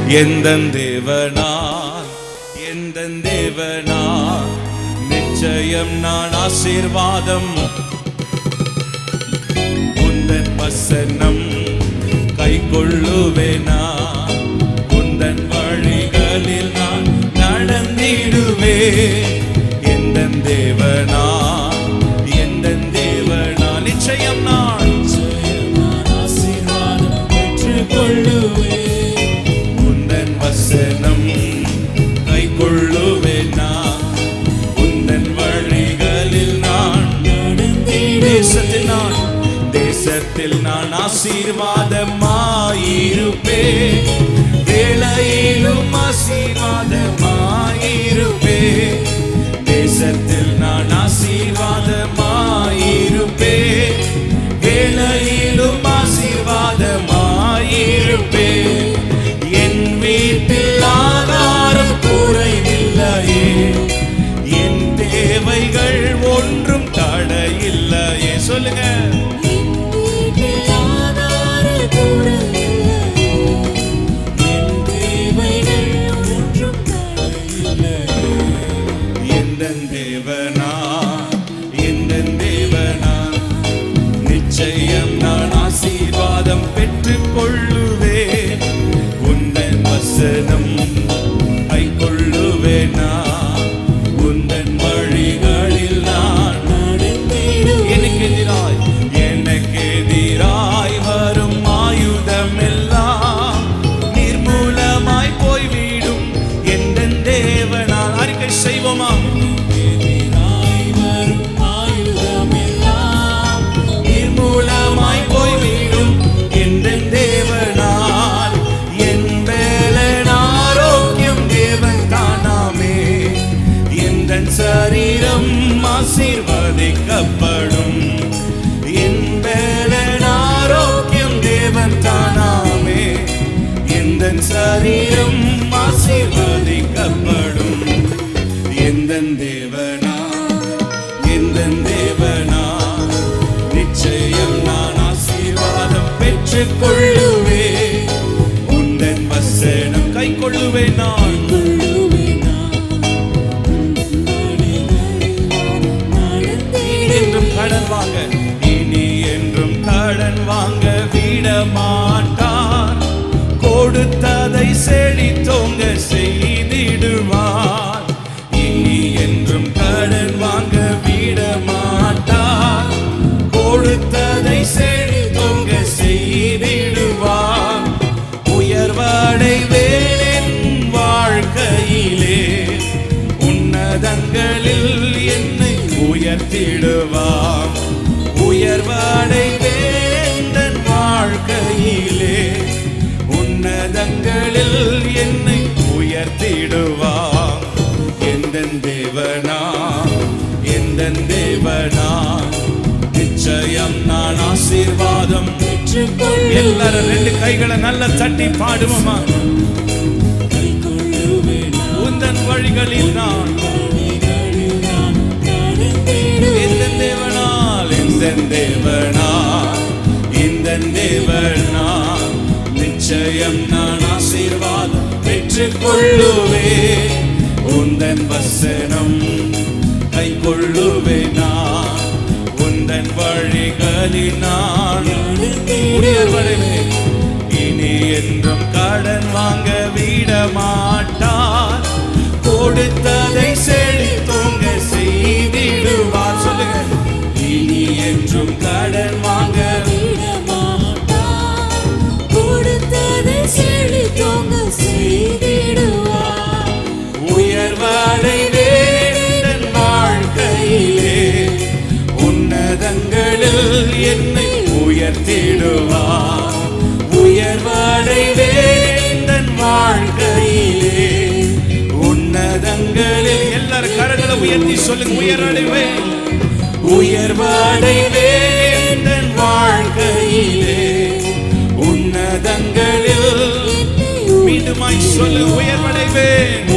எந்த தேவனால் எந்த தேவனால் நிச்சயம் நான் ஆசீர்வாதம் உந்தன் வசனம் கை கொள்ளுவேனா உந்தன் வழிகளில் நான் நடந்திடுவே எந்த தேவனா எந்த தேவனா நிச்சயம் நான் ஆசீர்வாதம் பெற்றுக்கொள்ளுவே உந்தன் வசனம் கை கொள்ளுவேனா உந்தன் வழிகளில் நான் தேசத்தில் நான் தேசத்தில் நான் ஆசீர்வாதமாயிருப்பே வேளையிலும் ஆசீர்வாதமாயிருப்பே தேசத்தில் நான் ஆசீர்வாதமாயிருப்பே வேளையிலும் ஆசீர்வாதமாயிருப்பே என் வீட்டில் ஆதாரம் குறைவில்லையே என் தேவைகள் ஒன்றும் தடையில்லையே சொல்லுங்க வீட்டில் ஆதார குறைவில்லை. என் தேவைகள் ஒன்றும் தடையில்லை. எந்த தேவனா எந்த தேவனா நிச்சயம் நான் ஆசீர்வாதம் பெற்றுக் கொள்ளுவே உந்தன் வசனம் கை கொள்ளுவேனா உந்தன் வழிகளில் நான் எனக்கு எதிராய் எனக்கு எதிராய் வரும் ஆயுதம் எல்லாம் நிர்மூலமாய் போய்விடும் எந்த தேவனால் அறிக்கை செய்வோமா எதிராய் வரும் ஆயுதமெல்லாம் நிர்மூலமாய் போய்விடும் எந்த தேவனால் என் வேலன் ஆரோக்கியம் தேவன் தானாமே எந்த சரீரம் ஆசீர்வதிக்கப்படும் என் வேலன் ஆரோக்கியம் தேவன் தானாமே எந்த சரீரம் ஆசீர்வதிக்கப்படும் எந்த தேவனா எந்த தேவனா நிச்சயம் நான் ஆசீர்வாதம் பெற்றுக் கொள்ளுவே உந்தன் வசனம் கை கொள்ளுவே நான் இனி என்றும் கடன் வாங்க இனி என்றும் கடன் வாங்க விட மாட்டான் கொடுத்ததை செழித்தோங்க செய்திடுவான் இனி என்றும் கடன் வாங்க விட மாட்டான் கொடுத்ததை செழித்தோங்க செய்திடுவான் உயர்வடைவேன் என் வாழ்க்கையிலே உன்னதங்களில் என்னை உயர்த்திடுவான் உயர்வடைவேன் தன் வாழ்க்கையிலே உன்னதங்களில் என்னை உயர்த்திடுவான் எந்த தேவனா எந்த தேவனா நிச்சயம் நான் ஆசீர்வாதம் எல்லாரும் ரெண்டு கைகளை நல்லா தட்டி பாடுவோமா உந்தன் வழிகளில் நான் எந்த தேவனால் எந்த தேவனால் இந்த தேவனால் நிச்சயம் நான் ஆசீர்வாதம் பெற்றுக் கொள்ளுவே உந்தன் வசனம் கை கொள்ளுவே நான் உந்தன் வழிகளில் நான் உயர்வடைவேன் இனி என்றும் கடன் வாங்க விட மாட்டார் கொடுத்ததை செழித்தோங்க செய்திடுவார் சொல்லுங்க இனி என்றும் கடன் வாங்க உயர்வடைவேன் வாழ்க்கையிலே உன்னதங்களில் என்னை உயர்த்திடுவார் உயர்வடைவேன் வாழ்க்கையிலே உன்னதங்களில் எல்லாரும் கரங்களை உயர்த்தி சொல்லுங்க உயர்வடைவேன் உயர்வடைவேன் வாழ்க்கையிலே உன்னதங்களில் மீண்டுமாய் சொல்லு உயர்வடைவேன்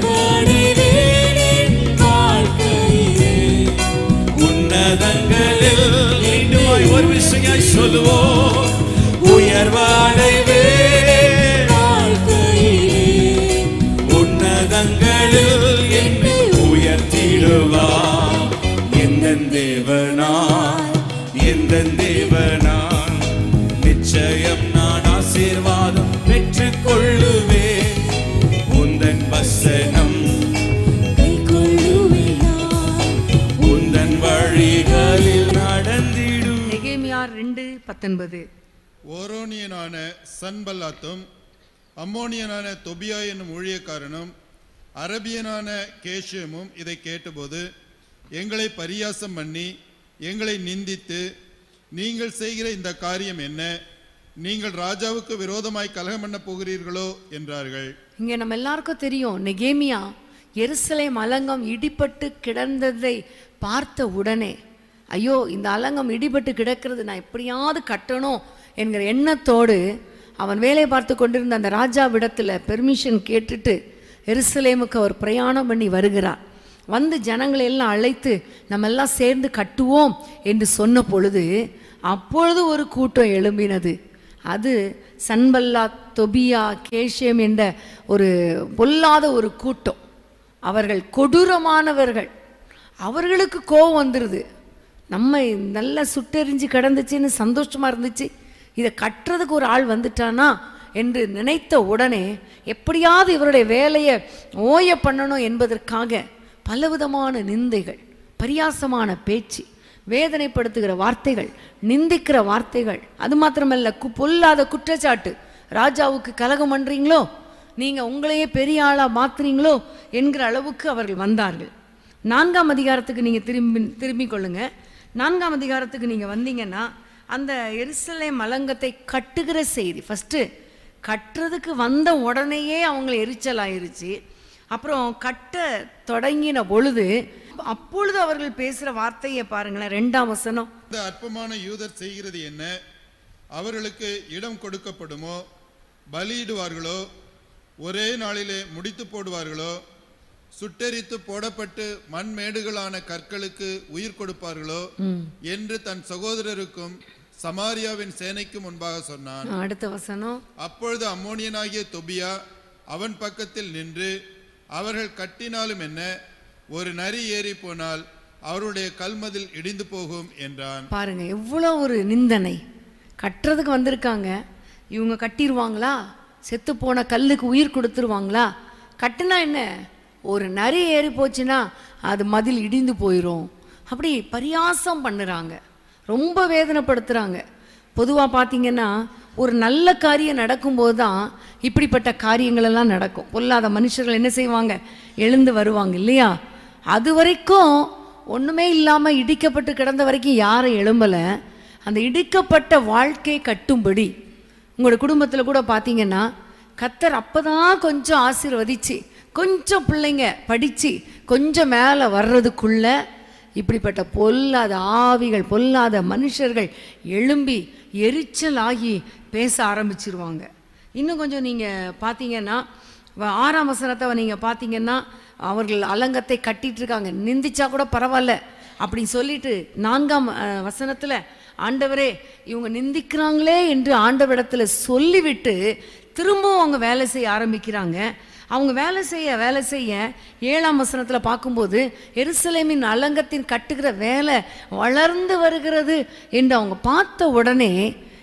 உன்னதங்களில் மீண்டுமாய் ஒரு விஷயம் சொல்லுவோம் உயர்வடைவேன் பத்தொன்பது ஓரோனியனான சன்பல்லாத்தும் அம்மோனியனான தொபியா என்னும் ஊழியக்காரனும் அரபியனான கேஷியமும் இதை கேட்டபோது எங்களை பரியாசம் பண்ணி எங்களை நிந்தித்து நீங்கள் செய்கிற இந்த காரியம் என்ன நீங்கள் ராஜாவுக்கு விரோதமாய் கலகம் பண்ண போகிறீர்களோ என்றார்கள் இங்கே நம்ம எல்லாருக்கும் தெரியும் நெகேமியா எருசலேம் அலங்கம் இடிபட்டு கிடந்ததை பார்த்த உடனே ஐயோ இந்த அலங்கம் இடிபட்டு கிடக்கிறது நான் எப்படியாவது கட்டணும் என்கிற எண்ணத்தோடு அவன் வேலை பார்த்து கொண்டிருந்த அந்த ராஜாவிடத்தில் பெர்மிஷன் கேட்டுட்டு எருசலேமுக்கு அவர் பிரயாணம் பண்ணி வருகிறார் வந்து ஜனங்களை எல்லாம் அழைத்து நம்ம எல்லாம் சேர்ந்து கட்டுவோம் என்று சொன்ன பொழுது அப்பொழுது ஒரு கூட்டம் எழும்பினது அது சன்பல்லா தொபியா கேஷியம் என்ற ஒரு பொல்லாத ஒரு கூட்டம் அவர்கள் கொடூரமானவர்கள் அவர்களுக்கு கோபம் வந்துடுது நம்ம நல்லா சுட்டெரிஞ்சு கிடந்துச்சுன்னு சந்தோஷமா இருந்துச்சு இதை கட்டுறதுக்கு ஒரு ஆள் வந்துட்டானா என்று நினைத்த உடனே எப்படியாவது இவருடைய வேலையை ஓய பண்ணணும் என்பதற்காக பலவிதமான நிந்தைகள் பரியாசமான பேச்சு வேதனைப்படுத்துகிற வார்த்தைகள் நிந்திக்கிற வார்த்தைகள் அது மாத்திரமல்ல கு பொல்லாத குற்றச்சாட்டு ராஜாவுக்கு கலகம் பண்றீங்களோ நீங்க உங்களையே பெரிய ஆளா மாத்துறீங்களோ என்கிற அளவுக்கு அவர்கள் வந்தார்கள் நான்காம் அதிகாரத்துக்கு நீங்க திரும்பி திரும்பிக் கொள்ளுங்க நான்காம் அதிகாரத்துக்கு நீங்க வந்தீங்கன்னா அந்த எருசலேம் அலங்கத்தை கட்டுகிற செய்தி ஃபர்ஸ்ட் கட்டுறதுக்கு வந்த உடனேயே அவங்களை எரிச்சல் ஆயிருச்சு அப்புறம் கட்ட தொடங்கின பொழுது அப்பொழுது அவர்கள் பேசுற வார்த்தையை பாருங்களேன் ரெண்டாம் வசனம் இந்த அற்பமான யூதர் செய்கிறது என்ன அவர்களுக்கு இடம் கொடுக்கப்படுமோ பலியிடுவார்களோ ஒரே நாளிலே முடித்து போடுவார்களோ சுட்டெரித்து போடப்பட்டு மண்மேடுகளான கற்களுக்கு உயிர் கொடுப்பார்களோ என்று தன் சகோதரருக்கும் சமாரியாவின் சேனைக்கு முன்பாக சொன்னான் அடுத்த வசனம் அப்பொழுது அம்மோனியனாகிய தொபியா அவன் பக்கத்தில் நின்று அவர்கள் கட்டினாலும் என்ன ஒரு நரி ஏறி போனால் அவருடைய கல்மதில் இடிந்து போகும் என்றான் பாருங்க எவ்வளோ ஒரு நிந்தனை கட்டுறதுக்கு வந்திருக்காங்க இவங்க கட்டிடுவாங்களா செத்து போன கல்லுக்கு உயிர் கொடுத்துருவாங்களா கட்டுனா என்ன ஒரு நரி ஏறி போச்சுன்னா அது மதில் இடிந்து போயிடும் அப்படி பரியாசம் பண்ணுறாங்க ரொம்ப வேதனைப்படுத்துகிறாங்க பொதுவாக பார்த்தீங்கன்னா ஒரு நல்ல காரியம் நடக்கும்போது தான் இப்படிப்பட்ட காரியங்கள் எல்லாம் நடக்கும் பொல்லாத மனுஷர்கள் என்ன செய்வாங்க எழுந்து வருவாங்க இல்லையா அது வரைக்கும் ஒன்றுமே இல்லாமல் இடிக்கப்பட்டு கிடந்த வரைக்கும் யாரும் எழும்பலை அந்த இடிக்கப்பட்ட வாழ்க்கை கட்டும்படி உங்களோட குடும்பத்தில் கூட பார்த்தீங்கன்னா கத்தர் அப்பதான் கொஞ்சம் ஆசீர்வதிச்சு கொஞ்சம் பிள்ளைங்க படித்து கொஞ்சம் மேலே வர்றதுக்குள்ள இப்படிப்பட்ட பொல்லாத ஆவிகள் பொல்லாத மனுஷர்கள் எழும்பி எரிச்சல் ஆகி பேச ஆரம்பிச்சிருவாங்க இன்னும் கொஞ்சம் நீங்கள் பார்த்தீங்கன்னா வ- ஆறாம் வசனத்தை நீங்கள் பார்த்தீங்கன்னா அவர்கள் அலங்கத்தை கட்டிட்டு இருக்காங்க நிந்திச்சா கூட பரவாயில்ல அப்படி சொல்லிட்டு நான்காம் அஹ், வசனத்துல ஆண்டவரே இவங்க நிந்திக்கிறாங்களே என்று ஆண்டவரிடத்துல சொல்லிவிட்டு திரும்பவும் அவங்க வேலை செய்ய ஆரம்பிக்கிறாங்க அவங்க வேலை செய்ய வேலை செய்ய ஏழாம் வசனத்துல பார்க்கும்போது எருசலேமின் அலங்கத்தின் கட்டுகிற வேலை வளர்ந்து வருகிறது என்று அவங்க பார்த்த உடனே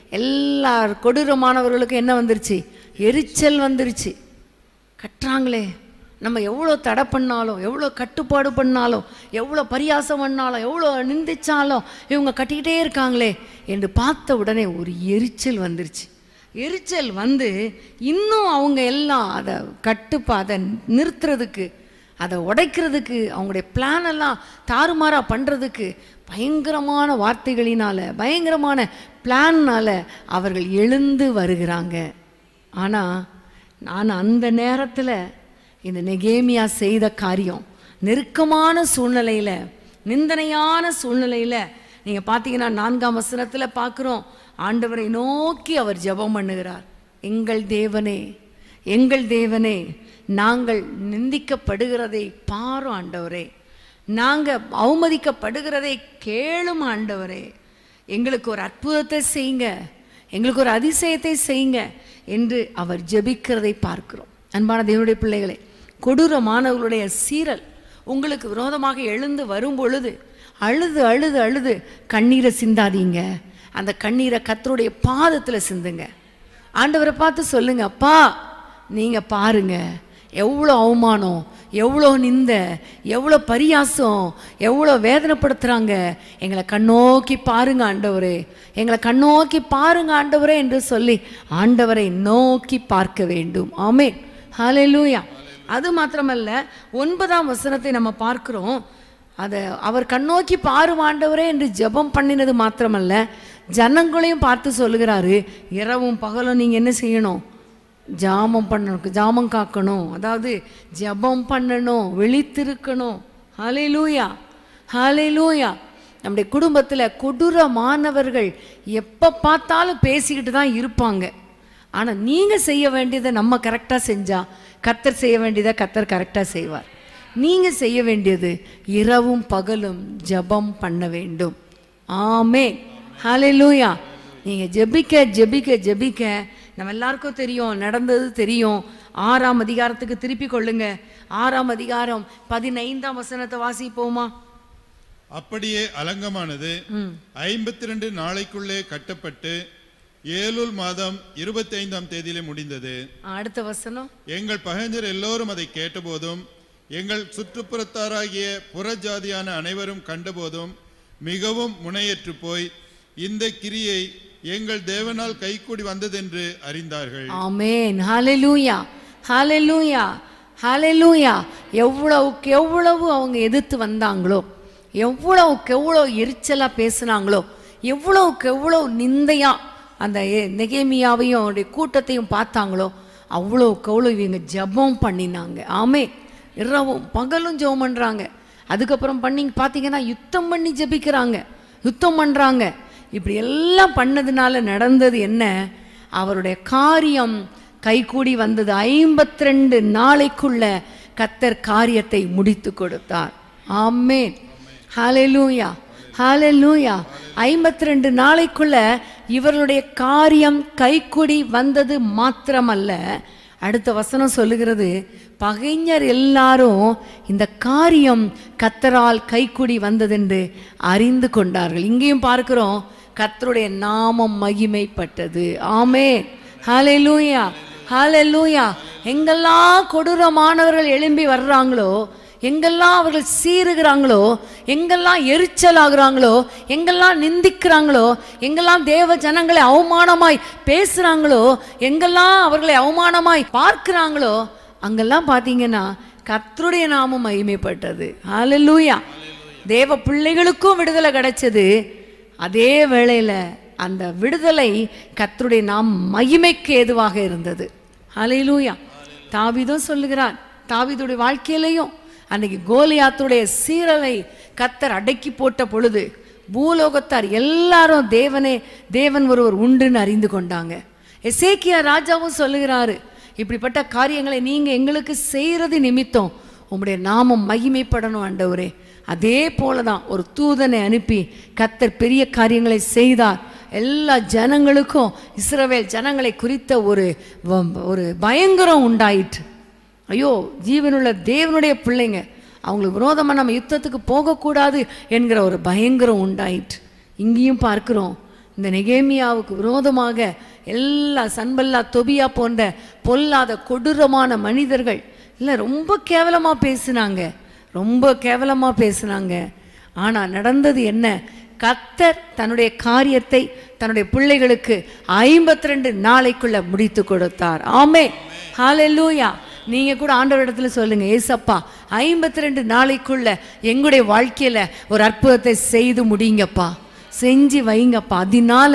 எல்லா கொடூரமானவர்களுக்கும் என்ன வந்துருச்சு எரிச்சல் வந்துருச்சு கட்டுறாங்களே நம்ம எவ்வளோ தடை பண்ணாலும் எவ்வளோ கட்டுப்பாடு பண்ணாலும் எவ்வளோ பரியாசம் பண்ணாலும் எவ்வளோ நிந்திச்சாலும் இவங்க கட்டிக்கிட்டே இருக்காங்களே என்று பார்த்த உடனே ஒரு எரிச்சல் வந்துருச்சு எரிச்சல் வந்து இன்னும் அவங்க எல்லாம் அதை கட்டுப்பா அதை நிறுத்துறதுக்கு அதை உடைக்கிறதுக்கு அவங்களுடைய பிளான் எல்லாம் தாறுமாறாக பண்ணுறதுக்கு பயங்கரமான வார்த்தைகளினால பயங்கரமான பிளான்னால அவர்கள் எழுந்து வருகிறாங்க ஆனால் நான் அந்த நேரத்தில் இந்த நெகேமியா செய்த காரியம் நெருக்கமான சூழ்நிலையில் நிந்தனையான சூழ்நிலையில் நீங்கள் பார்த்தீங்கன்னா நான்காம் வசனத்தில் பார்க்குறோம் ஆண்டவரை நோக்கி அவர் ஜெபம் பண்ணுகிறார் எங்கள் தேவனே எங்கள் தேவனே நாங்கள் நிந்திக்கப்படுகிறதை பாரும் ஆண்டவரே நாங்கள் அவமதிக்கப்படுகிறதை கேளும் ஆண்டவரே எங்களுக்கு ஒரு அற்புதத்தை செய்யுங்க எங்களுக்கு ஒரு அதிசயத்தை செய்யுங்க என்று அவர் ஜெபிக்கிறதை பார்க்கிறோம் அன்பான தேவனுடைய பிள்ளைகளே கொடூரமானவர்களுடைய சீரல் உங்களுக்கு விரோதமாக எழுந்து வரும் பொழுது அழுது அழுது அழுது கண்ணீரை சிந்தாதீங்க அந்த கண்ணீரை கத்தருடைய பாதத்தில் சிந்துங்க ஆண்டவரை பார்த்து சொல்லுங்க அப்பா நீங்க பாருங்க எவ்வளோ அவமானம் எவ்வளோ நிந்த எவ்வளோ பரியாசம் எவ்வளோ வேதனைப்படுத்துகிறாங்க எங்களை கண்ணோக்கி பாருங்க ஆண்டவரே எங்களை கண்ணோக்கி பாருங்க ஆண்டவரே என்று சொல்லி ஆண்டவரை நோக்கி பார்க்க வேண்டும் ஆமே ஹalleluya அது மாத்திரமல்ல ஒன்பதாம் வசனத்தை நம்ம பார்க்கிறோம் அதை அவர் கண்ணோக்கி பாரும் ஆண்டவரே என்று ஜெபம் பண்ணினது மாத்திரமல்ல ஜனங்களையும் பார்த்து சொல்லுகிறாரு இரவும் பகலும் நீங்கள் என்ன செய்யணும் ஜாமம் பண்ணணும் ஜாமம் காக்கணும் அதாவது ஜெபம் பண்ணணும் விழித்திருக்கணும் ஹalleluya ஹalleluya நம்முடைய குடும்பத்தில் கொடூரமானவர்கள் எப்போ பார்த்தாலும் பேசிக்கிட்டு தான் இருப்பாங்க ஆனால் நீங்கள் செய்ய வேண்டியதை நம்ம கரெக்டாக செஞ்சா கத்தர் செய்ய வேண்டியதை கத்தர் கரெக்டாக செய்வார் நீங்கள் செய்ய வேண்டியது இரவும் பகலும் ஜெபம் பண்ண வேண்டும் ஆமே ஹalleluya நீங்கள் ஜெபிக்க ஜெபிக்க ஜெபிக்க நம்ம எல்லாருக்கும் தெரியும் நடந்தது தெரியும் ஆறாம் அதிகாரத்துக்கு திருப்பி கொள்ளுங்க ஆறாம் அதிகாரம் பதினைந்தாம் வசனத்தை வாசிப்போமா அப்படியே அலங்கமானது ஐம்பத்தி ரெண்டு நாளைக்குள்ளே கட்டப்பட்டு ஏலூல் மாதம் இருபத்தி ஐந்தாம் தேதியிலே முடிந்தது அடுத்த வசனம் எங்கள் பகைஞர் எல்லோரும் அதை கேட்டபோதும் எங்கள் சுற்றுப்புறத்தாராகிய புறஜாதியான அனைவரும் கண்டபோதும் மிகவும் முனையற்று போய் இந்த கிரியை எங்கள் தேவனால் கைகூடி வந்ததென்று அறிந்தார்கள் ஆமென் ஹalleluya ஹalleluya ஹalleluya எவ்வளவுக்கு எவ்வளவு அவங்க எதிர்த்து வந்தாங்களோ எவ்வளவுக்கு எவ்வளோ எரிச்சலா பேசுனாங்களோ எவ்வளவுக்கு எவ்வளோ நிந்தையா அந்த எ- நெகேமியாவையும் அவருடைய கூட்டத்தையும் பார்த்தாங்களோ அவ்வளோக்கு அவ்வளோ இவங்க ஜெபம் பண்ணினாங்க ஆமே இரவும் பகலும் ஜெபம் பண்றாங்க அதுக்கப்புறம் பண்ணி பார்த்தீங்கன்னா யுத்தம் பண்ணி ஜெபிக்கிறாங்க யுத்தம் பண்றாங்க இப்படி எல்லாம் பண்ணதுனால நடந்தது என்ன அவருடைய காரியம் கைகூடி வந்தது ஐம்பத்தி ரெண்டு நாளைக்குள்ள கத்தர் காரியத்தை முடித்து கொடுத்தார் ஆமென் ஹalleluya ஹalleluya ஐம்பத்தி ரெண்டு நாளைக்குள்ள இவருடைய காரியம் கைக்குடி வந்தது மாத்திரமல்ல அடுத்த வசனம் சொல்லுகிறது பகைஞர் எல்லாரும் இந்த காரியம் கத்தரால் கைக்குடி வந்ததென்று அறிந்து கொண்டார்கள் இங்கேயும் பார்க்கிறோம் கத்தருடைய நாமம் மகிமைப்பட்டது ஆமே ஹalleluya ஹalleluya எங்கெல்லாம் கொடூரமானவர்கள் எழும்பி வர்றாங்களோ எங்கெல்லாம் அவர்கள் சீறுகிறாங்களோ எங்கெல்லாம் எரிச்சல் ஆகுறாங்களோ எங்கெல்லாம் நிந்திக்கிறாங்களோ எங்கெல்லாம் தேவ ஜனங்களை அவமானமாய் பேசுறாங்களோ எங்கெல்லாம் அவர்களை அவமானமாய் பார்க்கிறாங்களோ அங்கெல்லாம் பார்த்தீங்கன்னா கர்த்தருடைய நாமம் மகிமைப்பட்டது ஹalleluya தேவ பிள்ளைகளுக்கும் விடுதலை கிடைச்சது அதே வேளையில அந்த விடுதலை கர்த்தருடைய நாம் மகிமைக்கு ஏதுவாக இருந்தது ஹalleluya தாவீதும் சொல்லுகிறார் தாவீதுடைய வாழ்க்கையிலையும் அன்னைக்கு கோலியாத்துடைய சீரலை கத்தர் அடக்கி போட்ட பொழுது பூலோகத்தார் எல்லாரும் தேவனே தேவன் ஒருவர் உண்டுன்னு அறிந்து கொண்டாங்க எசேக்கியா ராஜாவும் சொல்லுகிறாரு இப்படிப்பட்ட காரியங்களை நீங்க எங்களுக்கு செய்யறது நிமித்தம் உம்முடைய நாமம் மகிமைப்படணும் ஆண்டவரே அதே போல தான் ஒரு தூதனை அனுப்பி கத்தர் பெரிய காரியங்களை செய்தார் எல்லா ஜனங்களுக்கும் இஸ்ரவேல் ஜனங்களை குறித்த ஒரு வ- ஒரு பயங்கரம் உண்டாயிற்று ஐயோ ஜீவனுள்ள தேவனுடைய பிள்ளைங்க அவங்களுக்கு விரோதமாக நம்ம யுத்தத்துக்கு போகக்கூடாது என்கிற ஒரு பயங்கரம் உண்டாயிற்று இங்கேயும் பார்க்கிறோம் இந்த நெகேமியாவுக்கு விரோதமாக எல்லா சன்பல்லா தொபியா போன்ற பொல்லாத கொடூரமான மனிதர்கள் இல்லை ரொம்ப கேவலமாக பேசினாங்க ரொம்ப கேவலமாக பேசினாங்க ஆனால் நடந்தது என்ன கத்தர் தன்னுடைய காரியத்தை தன்னுடைய பிள்ளைகளுக்கு ஐம்பத்தி ரெண்டு நாளைக்குள்ள முடித்து கொடுத்தார் ஆமே ஹalleluya நீங்க கூட ஆண்டவரிடத்துல சொல்லுங்க ஏசப்பா ஐம்பத்தி ரெண்டு நாளைக்குள்ள எங்களுடைய வாழ்க்கையில ஒரு அற்புதத்தை செய்து முடிங்கப்பா செஞ்சு வைங்கப்பா அதனால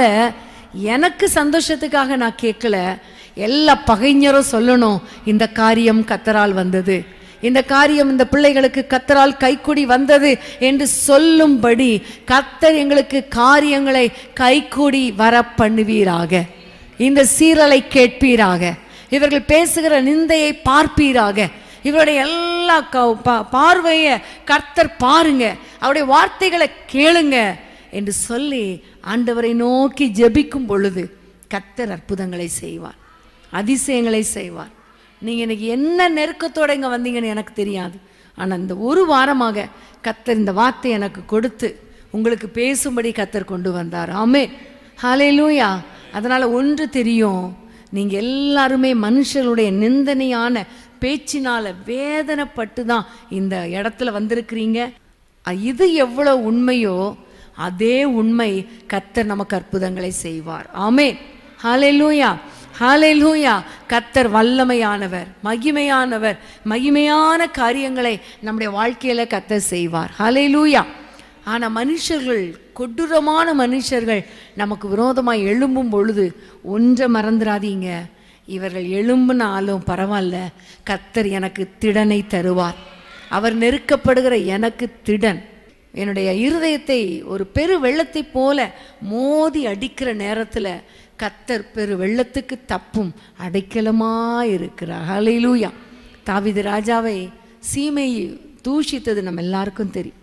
எனக்கு சந்தோஷத்துக்காக நான் கேட்கல எல்லா பகைஞரும் சொல்லணும் இந்த காரியம் கத்தரால் வந்தது இந்த காரியம் இந்த பிள்ளைகளுக்கு கத்தரால் கைக்குடி வந்தது என்று சொல்லும்படி கத்தர் எங்களுக்கு காரியங்களை கைக்கூடி வர பண்ணுவீராக இந்த சீரலை கேட்பீராக இவர்கள் பேசுகிற நிந்தையை பார்ப்பீராக இவருடைய எல்லா க- பா- பார்வையை கர்த்தர் பாருங்க அவருடைய வார்த்தைகளை கேளுங்க என்று சொல்லி ஆண்டவரை நோக்கி ஜெபிக்கும் பொழுது கர்த்தர் அற்புதங்களை செய்வார் அதிசயங்களை செய்வார் நீங்கள் இன்னைக்கு என்ன நெருக்கத்தோட இங்கே வந்தீங்கன்னு எனக்கு தெரியாது ஆனால் இந்த ஒரு வாரமாக கத்தர் இந்த வார்த்தை எனக்கு கொடுத்து உங்களுக்கு பேசும்படி கத்தர் கொண்டு வந்தார் ஆமே ஹalleluya அதனால் ஒன்று தெரியும் நீங்கள் எல்லாருமே மனுஷருடைய நிந்தனையான பேச்சினால வேதனைப்பட்டு தான் இந்த இடத்துல வந்திருக்கிறீங்க அ, இது எவ்வளவு உண்மையோ அதே உண்மை கத்தர் நமக்கு அற்புதங்களை செய்வார் ஆமே ஹalleluya ஹalleluya கத்தர் வல்லமையானவர் மகிமையானவர் மகிமையான காரியங்களை நம்முடைய வாழ்க்கையில கத்தர் செய்வார் ஹalleluya ஆனா மனுஷர்கள் கொடூரமான மனுஷர்கள் நமக்கு விரோதமாய் எழும்பும் பொழுது ஒன்றை மறந்துடாதீங்க இவர்கள் எழும்புனாலும் பரவாயில்ல கத்தர் எனக்கு திடனை தருவார் அவர் நெருக்கப்படுகிற எனக்கு திடன் என்னுடைய இருதயத்தை ஒரு பெரு வெள்ளத்தைப் போல மோதி அடிக்கிற நேரத்துல கத்தர் பெரு வெள்ளத்துக்கு தப்பும் அடைக்கலமாய் இருக்கிறார் ஹalleluya தாவீது ராஜாவை சீமை தூஷித்தது நம்ம எல்லாருக்கும் தெரியும்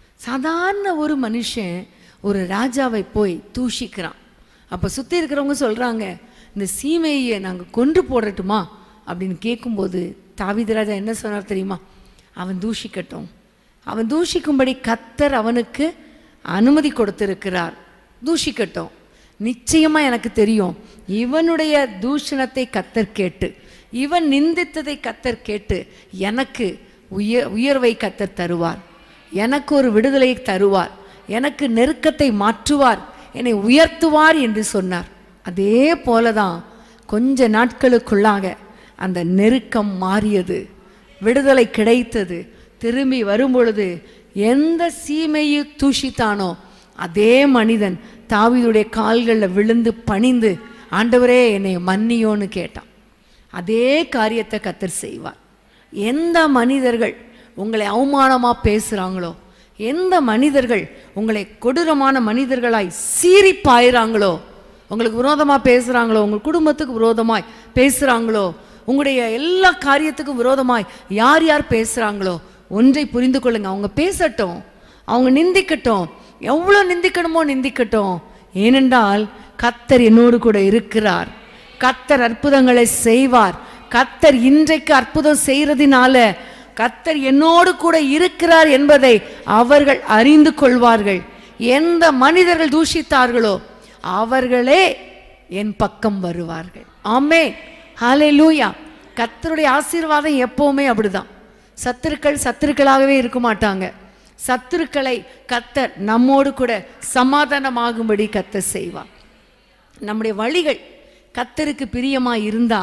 சாதாரண ஒரு மனுஷன் ஒரு ராஜாவை போய் தூஷிக்கிறான் அப்போ சுற்றி இருக்கிறவங்க சொல்கிறாங்க இந்த சீமையை நாங்கள் கொன்று போடட்டுமா அப்படின்னு கேட்கும்போது தாவீது ராஜா என்ன சொன்னார் தெரியுமா அவன் தூஷிக்கட்டும் அவன் தூஷிக்கும்படி கத்தர் அவனுக்கு அனுமதி கொடுத்திருக்கிறார் தூஷிக்கட்டும் நிச்சயமா எனக்கு தெரியும் இவனுடைய தூஷணத்தை கத்தர் கேட்டு இவன் நிந்தித்ததை கத்தர் கேட்டு எனக்கு உயர் உயர்வை கத்தர் தருவார் எனக்கு ஒரு விடுதலையை தருவார் எனக்கு நெருக்கத்தை மாற்றுவார் என்னை உயர்த்துவார் என்று சொன்னார் அதே போலதான் கொஞ்ச நாட்களுக்குள்ளாக அந்த நெருக்கம் மாறியது விடுதலை கிடைத்தது திரும்பி வரும்பொழுது எந்த சீமையை தூஷித்தானோ அதே மனிதன் தாவீதுடைய கால்களில் விழுந்து பணிந்து ஆண்டவரே என்னை மன்னியோன்னு கேட்டான் அதே காரியத்தை கத்தர் செய்வார் எந்த மனிதர்கள் உங்களை அவமானமாக பேசுகிறாங்களோ எந்த மனிதர்கள் உங்களை கொடூரமான மனிதர்களாய் சீறி பாயிறாங்களோ உங்களுக்கு விரோதமாக பேசுகிறாங்களோ உங்கள் குடும்பத்துக்கு விரோதமாய் பேசுகிறாங்களோ உங்களுடைய எல்லா காரியத்துக்கும் விரோதமாய் யார் யார் பேசுகிறாங்களோ ஒன்றை புரிந்து கொள்ளுங்க அவங்க பேசட்டும் அவங்க நிந்திக்கட்டும் எவ்வளோ நிந்திக்கணுமோ நிந்திக்கட்டும் ஏனென்றால் கத்தர் என்னோடு கூட இருக்கிறார் கத்தர் அற்புதங்களை செய்வார் கத்தர் இன்றைக்கு அற்புதம் செய்யறதினால கத்தர் என்னோடு கூட இருக்கிறார் என்பதை அவர்கள் அறிந்து கொள்வார்கள் எந்த மனிதர்கள் தூஷித்தார்களோ அவர்களே என் பக்கம் வருவார்கள் ஆமே ஹalleluya கத்தருடைய ஆசீர்வாதம் எப்பவுமே அப்படிதான் சத்துருக்கள் சத்துருக்களாகவே இருக்க மாட்டாங்க சத்துருக்களை கத்தர் நம்மோடு கூட சமாதானமாகும்படி கத்தர் செய்வார் நம்முடைய வழிகள் கத்தருக்கு பிரியமா இருந்தா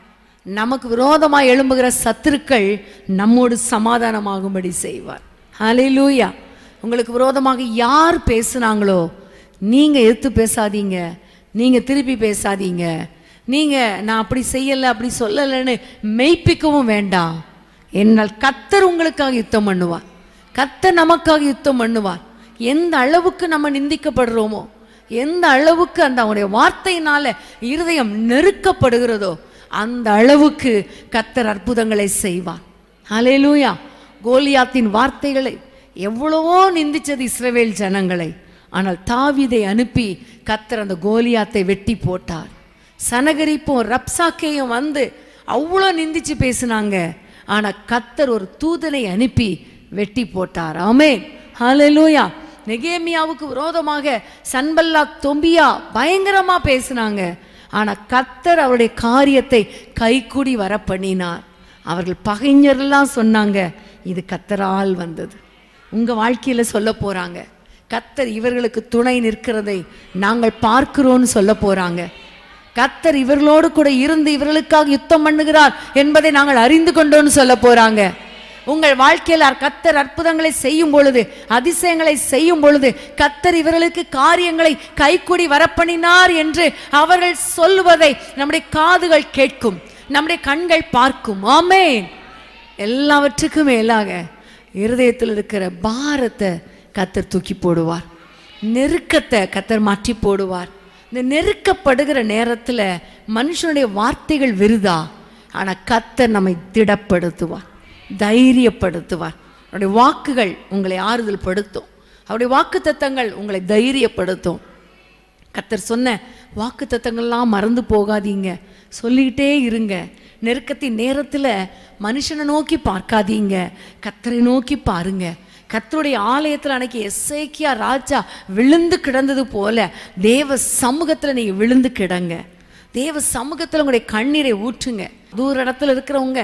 நமக்கு விரோதமாய் எழும்புகிற சத்துருக்கள் நம்மோடு சமாதானமாகும்படி செய்வார் ஹalleluya உங்களுக்கு விரோதமாக யார் பேசுனாங்களோ நீங்க எதிர்த்து பேசாதீங்க நீங்க திருப்பி பேசாதீங்க நீங்க நான் அப்படி செய்யலை அப்படி சொல்லலைன்னு மெய்ப்பிக்கவும் வேண்டாம் என்னால் கத்தர் உங்களுக்காக யுத்தம் பண்ணுவார் கத்தர் நமக்காக யுத்தம் பண்ணுவார் எந்த அளவுக்கு நம்ம நிந்திக்கப்படுறோமோ எந்த அளவுக்கு அந்த அவனுடைய வார்த்தையினால இருதயம் நெருக்கப்படுகிறதோ அந்த அளவுக்கு கத்தர் அற்புதங்களை செய்வார் ஹalleluya கோலியாத்தின் வார்த்தைகளை எவ்வளவோ நிந்திச்சது இஸ்ரவேல் ஜனங்களை ஆனால் தாவீதை அனுப்பி கத்தர் அந்த கோலியாத்தை வெட்டி போட்டார் சனகரிப்பும் ரப்சாக்கேயும் வந்து அவ்வளோ நிந்திச்சு பேசினாங்க ஆனா கத்தர் ஒரு தூதனை அனுப்பி வெட்டி போட்டார் ஆமே ஹalleluya நெகேமியாவுக்கு விரோதமாக சன்பல்லாக் தொம்பியா பயங்கரமா பேசினாங்க ஆனா கத்தர் அவருடைய காரியத்தை கைக்கூடி வர பண்ணினார் அவர்கள் பகைஞர்லாம் சொன்னாங்க இது கத்தரால் வந்தது உங்க வாழ்க்கையில சொல்ல போறாங்க கத்தர் இவர்களுக்கு துணை நிற்கிறதை நாங்கள் பார்க்கிறோன்னு சொல்ல போறாங்க கத்தர் இவர்களோடு கூட இருந்து இவர்களுக்காக யுத்தம் பண்ணுகிறார் என்பதை நாங்கள் அறிந்து கொண்டோன்னு சொல்ல போறாங்க உங்கள் வாழ்க்கையில் அர் கத்தர் அற்புதங்களை செய்யும் பொழுது அதிசயங்களை செய்யும் பொழுது கத்தர் இவர்களுக்கு காரியங்களை கைக்கூடி வரப்பண்ணினார் என்று அவர்கள் சொல்லுவதை நம்முடைய காதுகள் கேட்கும் நம்முடைய கண்கள் பார்க்கும் ஆமென் எல்லாவற்றுக்கும் மேலாக இருதயத்தில் இருக்கிற பாரத்தை கத்தர் தூக்கி போடுவார் நெருக்கத்தை கத்தர் மாற்றி போடுவார் இந்த நெருக்கப்படுகிற நேரத்தில் மனுஷனுடைய வார்த்தைகள் விருதா ஆனால் கத்தர் நம்மை திடப்படுத்துவார் தைரியப்படுத்துவார் அவருடைய வாக்குகள் உங்களை ஆறுதல் படுத்தும் அவருடைய வாக்கு உங்களை தைரியப்படுத்தும் கத்தர் சொன்ன வாக்கு தத்தங்கள்லாம் மறந்து போகாதீங்க சொல்லிக்கிட்டே இருங்க நெருக்கத்தின் நேரத்தில் மனுஷனை நோக்கி பார்க்காதீங்க கத்தரை நோக்கி பாருங்க கத்தருடைய ஆலயத்தில் அன்னைக்கு எஸ்ஐக்கியா ராஜா விழுந்து கிடந்தது போல தேவ சமூகத்தில் நீங்கள் விழுந்து கிடங்க தேவ சமூகத்தில் உங்களுடைய கண்ணீரை ஊற்றுங்க தூர இடத்துல இருக்கிறவங்க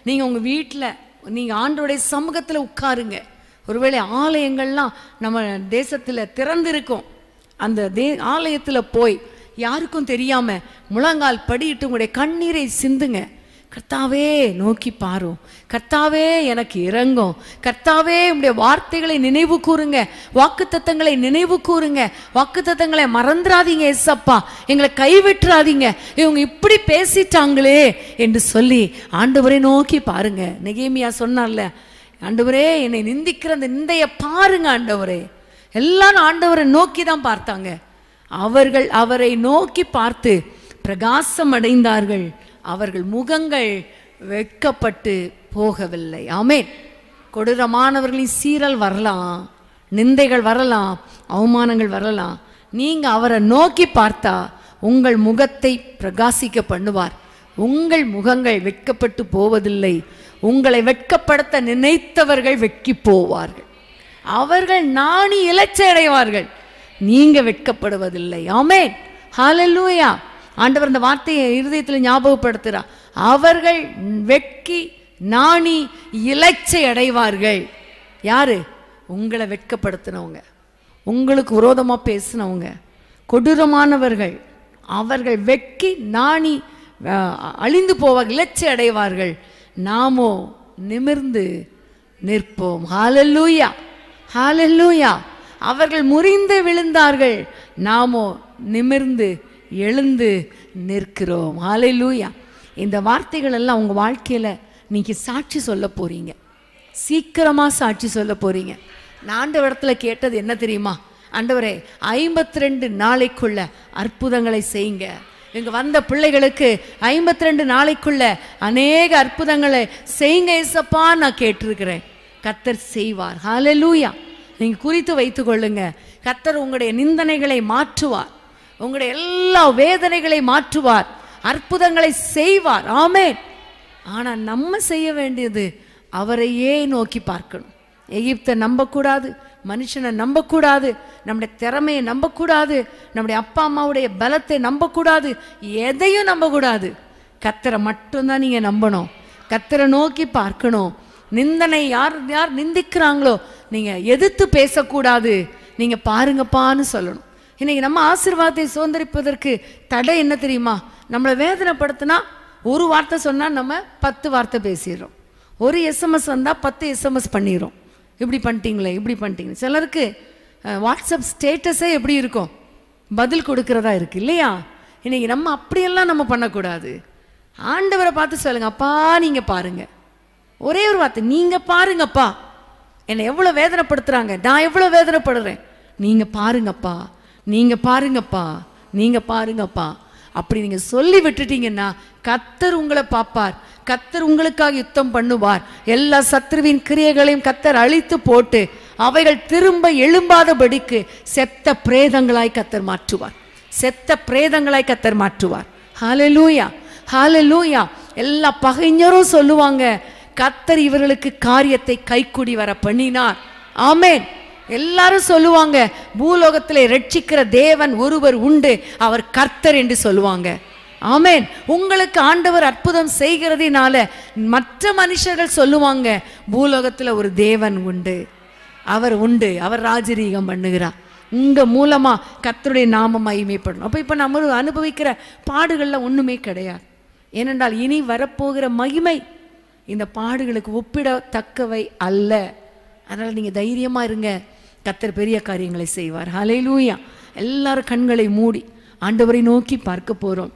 நீங்க உங்க வீட்டில் நீங்க ஆண்டோடைய சமூகத்துல உட்காருங்க ஒருவேளை ஆலயங்கள்லாம் நம்ம தேசத்துல திறந்திருக்கும் அந்த தே ஆலயத்துல போய் யாருக்கும் தெரியாம முழங்கால் படியிட்டு உங்களுடைய கண்ணீரை சிந்துங்க கர்த்தாவே நோக்கி பாரும் கர்த்தாவே எனக்கு இறங்கும் கர்த்தாவே உடைய வார்த்தைகளை நினைவு கூறுங்க வாக்குத்தத்தங்களை நினைவு கூறுங்க வாக்குத்தத்தங்களை மறந்துடாதீங்க எஸ்அப்பா எங்களை கைவிட்டுறாதீங்க இவங்க இப்படி பேசிட்டாங்களே என்று சொல்லி ஆண்டவரை நோக்கி பாருங்க நெகேமியா சொன்னார்ல ஆண்டவரே என்னை நிந்திக்கிற அந்த நிந்தைய பாருங்க ஆண்டவரே எல்லாரும் ஆண்டவரை நோக்கி தான் பார்த்தாங்க அவர்கள் அவரை நோக்கி பார்த்து பிரகாசம் அடைந்தார்கள் அவர்கள் முகங்கள் வெட்கப்பட்டு போகவில்லை ஆமென் கொடூரமானவர்களின் சீரல் வரலாம் நிந்தைகள் வரலாம் அவமானங்கள் வரலாம் நீங்க அவரை நோக்கி பார்த்தா உங்கள் முகத்தை பிரகாசிக்க பண்ணுவார் உங்கள் முகங்கள் வெட்கப்பட்டு போவதில்லை உங்களை வெட்கப்படுத்த நினைத்தவர்கள் வெட்கி போவார்கள் அவர்கள் நாணி இலச்சை அடைவார்கள் நீங்க வெட்கப்படுவதில்லை ஆமென் ஹalleluya ஆண்டவர் இந்த வார்த்தையை இருதயத்தில் ஞாபகப்படுத்துகிறார் அவர்கள் வெட்கி நாணி இலச்சை அடைவார்கள் யாரு உங்களை வெட்கப்படுத்தினவங்க உங்களுக்கு விரோதமா பேசினவங்க கொடூரமானவர்கள் அவர்கள் வெட்கி நாணி அஹ், அழிந்து போவார்கள் இலச்சை அடைவார்கள் நாமோ நிமிர்ந்து நிற்போம் ஹalleluya ஹalleluya அவர்கள் முறிந்து விழுந்தார்கள் நாமோ நிமிர்ந்து எழுந்து நிற்கிறோம் ஹalleluya இந்த வார்த்தைகள் எல்லாம் உங்க வாழ்க்கையில நீங்க சாட்சி சொல்ல போறீங்க சீக்கிரமா சாட்சி சொல்ல போறீங்க நான் ஆண்டவரிடத்துல கேட்டது என்ன தெரியுமா ஆண்டவரே ஐம்பத்தி ரெண்டு நாளைக்குள்ள அற்புதங்களை செய்யுங்க இங்க வந்த பிள்ளைகளுக்கு ஐம்பத்தி ரெண்டு நாளைக்குள்ள அநேக அற்புதங்களை செய்யுங்க இசப்பா நான் கேட்டிருக்கிறேன் கத்தர் செய்வார் ஹalleluya நீங்க குறித்து வைத்துக் கொள்ளுங்க கத்தர் உங்களுடைய நிந்தனைகளை மாற்றுவார் உங்களுடைய எல்லா வேதனைகளை மாற்றுவார் அற்புதங்களை செய்வார் ஆமென் ஆனா நம்ம செய்ய வேண்டியது அவரையே நோக்கி பார்க்கணும் எகிப்தை நம்பக்கூடாது மனுஷனை நம்பக்கூடாது நம்முடைய திறமையை நம்பக்கூடாது நம்முடைய அப்பா அம்மாவுடைய பலத்தை நம்பக்கூடாது எதையும் நம்பக்கூடாது கத்தரை மட்டும்தான் நீங்க நம்பணும் கத்தரை நோக்கி பார்க்கணும் நிந்தனை யார் யார் நிந்திக்கிறாங்களோ நீங்க எதிர்த்து பேசக்கூடாது நீங்க பாருங்கப்பான்னு சொல்லணும் இன்னைக்கு நம்ம ஆசீர்வாதத்தை சுதந்திரிப்பதற்கு தடை என்ன தெரியுமா நம்மளை வேதனைப்படுத்தினா ஒரு வார்த்தை சொன்னா நம்ம பத்து வார்த்தை பேசிடுறோம் ஒரு எஸ்எம்எஸ் வந்தா பத்து எஸ்எம்எஸ் பண்ணிடுறோம் இப்படி பண்ணிட்டீங்களே இப்படி பண்ணிட்டீங்களே சிலருக்கு அஹ், வாட்ஸ்அப் ஸ்டேட்டஸே எப்படி இருக்கும் பதில் கொடுக்கறதா இருக்கு இல்லையா இன்னைக்கு நம்ம அப்படியெல்லாம் நம்ம பண்ணக்கூடாது ஆண்டவரை பார்த்து சொல்லுங்க அப்பா நீங்க பாருங்க ஒரே ஒரு வார்த்தை நீங்க பாருங்கப்பா என்னை எவ்வளவு வேதனைப்படுத்துறாங்க நான் எவ்வளவு வேதனைப்படுறேன் நீங்க பாருங்கப்பா நீங்க பாருங்கப்பா நீங்க பாருங்கப்பா அப்படி நீங்க சொல்லி விட்டுட்டீங்கன்னா கத்தர் உங்களை பார்ப்பார் கத்தர் உங்களுக்காக யுத்தம் பண்ணுவார் எல்லா சத்ருவின் கிரியைகளையும் கத்தர் அழித்து போட்டு அவைகள் திரும்ப எழும்பாதபடிக்கு செத்த பிரேதங்களாய் கத்தர் மாற்றுவார் செத்த பிரேதங்களாய் கத்தர் மாற்றுவார் ஹalleluya ஹalleluya எல்லா பகைஞரும் சொல்லுவாங்க கத்தர் இவர்களுக்கு காரியத்தை கைக்குடி வர பண்ணினார் ஆமென் எல்லாரும் சொல்லுவாங்க பூலோகத்திலே ரட்சிக்கிற தேவன் ஒருவர் உண்டு அவர் கர்த்தர் என்று சொல்லுவாங்க ஆமென் உங்களுக்கு ஆண்டவர் அற்புதம் செய்கிறதினால மற்ற மனுஷர்கள் சொல்லுவாங்க பூலோகத்துல ஒரு தேவன் உண்டு அவர் உண்டு அவர் ராஜரீகம் பண்ணுகிறார் உங்க மூலமா கர்த்தருடைய நாம மகிமைப்படணும் அப்ப இப்ப நம்ம அனுபவிக்கிற பாடுகள்ல ஒண்ணுமே கிடையாது ஏனென்றால் இனி வரப்போகிற மகிமை இந்த பாடுகளுக்கு ஒப்பிடத்தக்கவை அல்ல அதனால நீங்க தைரியமா இருங்க கர்த்தர் பெரிய காரியங்களை செய்வார் ஹalleluya எல்லாரும் கண்களை மூடி ஆண்டவரை நோக்கி பார்க்க போறோம்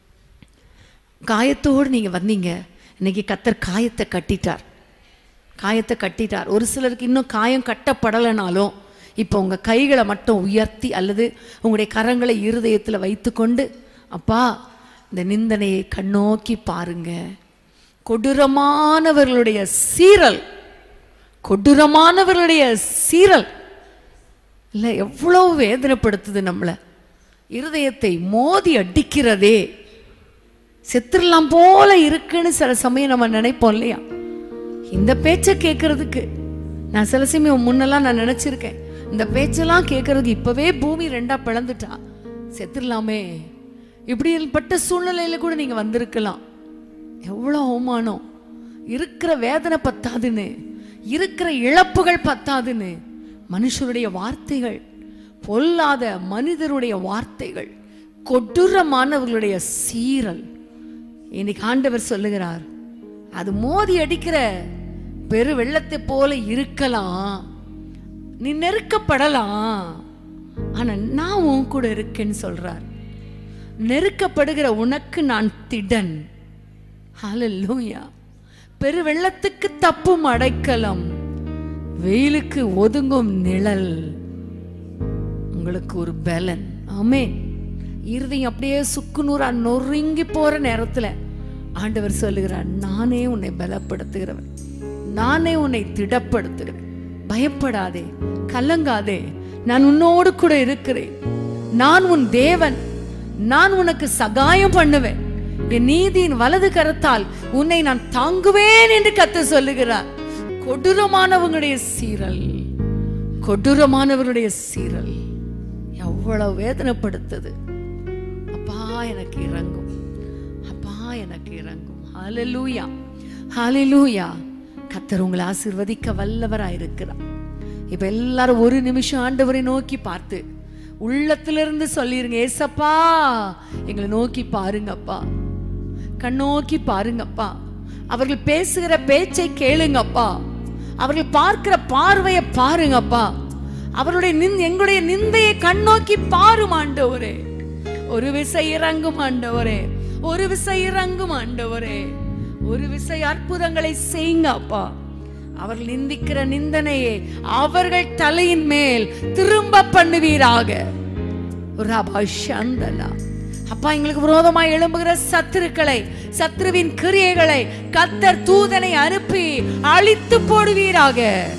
காயத்தோடு நீங்க வந்தீங்க இன்னைக்கு கத்தர் காயத்தை கட்டிட்டார் காயத்தை கட்டிட்டார் ஒரு சிலருக்கு இன்னும் காயம் கட்டப்படலைனாலும் இப்போ உங்க கைகளை மட்டும் உயர்த்தி அல்லது உங்களுடைய கரங்களை இருதயத்துல வைத்துக்கொண்டு அப்பா இந்த நிந்தனையை கண்ணோக்கி பாருங்க கொடூரமானவர்களுடைய சீரல் கொடூரமானவர்களுடைய சீரல் இல்லை எவ்வளவு வேதனைப்படுத்துது நம்மளை இருதயத்தை மோதி அடிக்கிறதே செத்துடலாம் போல இருக்குன்னு சில சமயம் நம்ம நினைப்போம் இல்லையா இந்த பேச்சை கேட்கறதுக்கு நான் சில சமயம் முன்னெல்லாம் நான் நினைச்சிருக்கேன் இந்த பேச்செல்லாம் கேட்கறதுக்கு இப்பவே பூமி ரெண்டா பிளந்துட்டா செத்துடலாமே இப்படிப்பட்ட சூழ்நிலையில கூட நீங்க வந்திருக்கலாம் எவ்வளோ அவமானம் இருக்கிற வேதனை பத்தாதுன்னு இருக்கிற இழப்புகள் பத்தாதுன்னு மனுஷருடைய வார்த்தைகள் பொல்லாத மனிதருடைய வார்த்தைகள் கொடூரமானவர்களுடைய சீரல் இன்னைக்கு ஆண்டவர் சொல்லுகிறார் அது மோதி அடிக்கிற பெரு வெள்ளத்தை போல இருக்கலாம் நீ நெருக்கப்படலாம் ஆனா நான் உன் கூட இருக்கேன்னு சொல்றார் நெருக்கப்படுகிற உனக்கு நான் திடன் ஹalleluya பெரு வெள்ளத்துக்கு தப்பும் அடைக்கலம் வெயிலுக்கு ஒதுங்கும் நிழல் உங்களுக்கு ஒரு பலன் ஆமே இருதயம் அப்படியே சுக்குநூறா நொறுங்கி போற நேரத்துல ஆண்டவர் சொல்லுகிறார் நானே உன்னை பலப்படுத்துகிறவன் நானே உன்னை திடப்படுத்துகிறேன் பயப்படாதே கலங்காதே நான் உன்னோடு கூட இருக்கிறேன் நான் உன் தேவன் நான் உனக்கு சகாயம் பண்ணுவேன் என் நீதியின் வலது கரத்தால் உன்னை நான் தாங்குவேன் என்று கத்த சொல்லுகிறார் கொடூரமானவங்களுடைய சீரல் கொடூரமானவருடைய சீரல் எவ்வளவு வேதனைப்படுத்துது அப்பா எனக்கு இறங்கும் அப்பா எனக்கு இறங்கும் ஹalleluya ஹalleluya கத்தர் உங்களை ஆசீர்வதிக்க வல்லவராய் இருக்கிறார் இப்ப எல்லாரும் ஒரு நிமிஷம் ஆண்டவரை நோக்கி பார்த்து உள்ளத்திலிருந்து சொல்லிருங்க ஏசப்பா எங்களை நோக்கி பாருங்கப்பா கண்ணோக்கி பாருங்கப்பா அவர்கள் பேசுகிற பேச்சை கேளுங்கப்பா அவர்கள் பார்க்கிற பார்வையை பாருங்கப்பா அவருடைய நின் எங்களுடைய நிந்தையை கண்ணோக்கி பாரும் ஆண்டவரே ஒரு விசை இறங்கும் ஆண்டவரே ஒரு விசை இறங்கும் ஆண்டவரே ஒரு விசை அற்புதங்களை செய்யுங்க அப்பா அவர்கள் நிந்திக்கிற நிந்தனையை அவர்கள் தலையின் மேல் திரும்ப பண்ணுவீராக ரபா சந்தலா அப்பா எங்களுக்கு விரோதமாய் எழும்புகிற சத்துருக்களை சத்ருவின் கிரியைகளை கத்தர் தூதனை அனுப்பி அழித்து போடுவீராக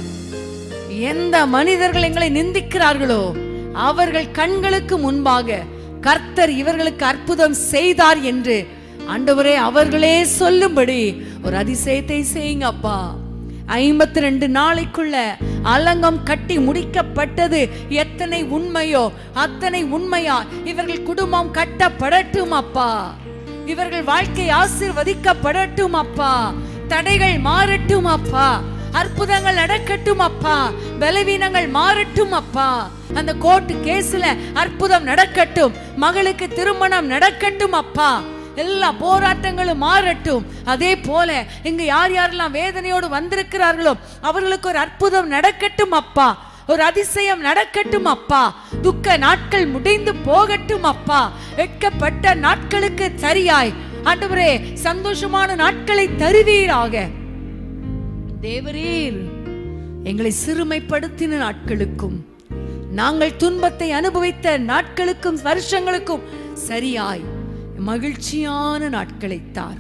எந்த மனிதர்கள் எங்களை நிந்திக்கிறார்களோ அவர்கள் கண்களுக்கு முன்பாக கர்த்தர் இவர்களுக்கு அற்புதம் செய்தார் என்று ஆண்டவரே அவர்களே சொல்லும்படி ஒரு அதிசயத்தை செய்யுங்க அப்பா ஐம்பத்தி ரெண்டு நாளைக்குள்ள அலங்கம் கட்டி முடிக்கப்பட்டது எத்தனை உண்மையோ அத்தனை உண்மையா இவர்கள் குடும்பம் கட்டப்படட்டும் அப்பா இவர்கள் வாழ்க்கை ஆசீர்வதிக்கப்படட்டும் அப்பா தடைகள் மாறட்டும் அப்பா அற்புதங்கள் நடக்கட்டும் அப்பா பலவீனங்கள் மாறட்டும் அப்பா அந்த கோர்ட்டு கேஸ்ல அற்புதம் நடக்கட்டும் மகளுக்கு திருமணம் நடக்கட்டும் அப்பா எல்லா போராட்டங்களும் மாறட்டும் அதே போல இங்க யார் யாரெல்லாம் வேதனையோடு வந்திருக்கிறார்களோ அவர்களுக்கு ஒரு அற்புதம் நடக்கட்டும் அப்பா ஒரு அதிசயம் நடக்கட்டும் அப்பா துக்க நாட்கள் முடிந்து போகட்டும் அப்பா வெட்கப்பட்ட நாட்களுக்கு சரியாய் ஆண்டவரே சந்தோஷமான நாட்களை தருவீராக தேவரீர் எங்களை சிறுமைப்படுத்தின நாட்களுக்கும் நாங்கள் துன்பத்தை அனுபவித்த நாட்களுக்கும் வருஷங்களுக்கும் சரியாய் மகிழ்ச்சியான நாட்களை தார்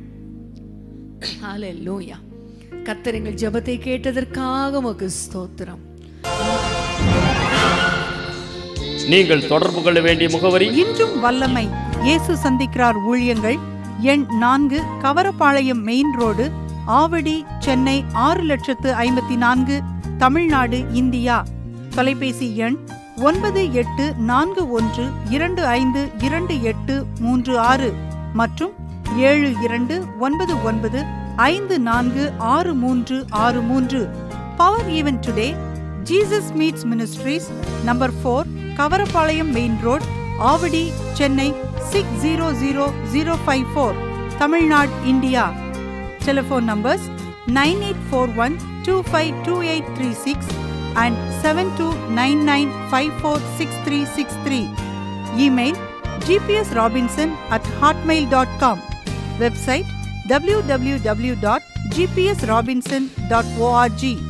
ஹalleluya கர்த்தர் எங்கள் ஜெபத்தை கேட்டதற்காக உமக்கு ஸ்தோத்திரம் நீங்கள் தொடர்பு கொள்ள வேண்டிய முகவரி இன்றும் வல்லமை இயேசு சந்திக்கிறார் ஊழியங்கள் எண் நான்கு கவரப்பாளையம் மெயின் ரோடு ஆவடி சென்னை ஆறு லட்சத்து ஐம்பத்தி நான்கு தமிழ்நாடு இந்தியா தொலைபேசி எண் ஒன்பது எட்டு நான்கு ஒன்று இரண்டு ஐந்து இரண்டு எட்டு மூன்று ஆறு மற்றும் ஏழு இரண்டு ஒன்பது ஒன்பது ஐந்து நான்கு ஆறு மூன்று ஆறு மூன்று power even today Jesus meets ministries number four Kavarapalayam main road Avadi Chennai six zero zero zero five four Tamil Nadu India telephone numbers nine eight four one two five two eight three six and seven two nine nine five four six three six three email GPS Robinson at Hotmail dot com website www.gpsrobinson.org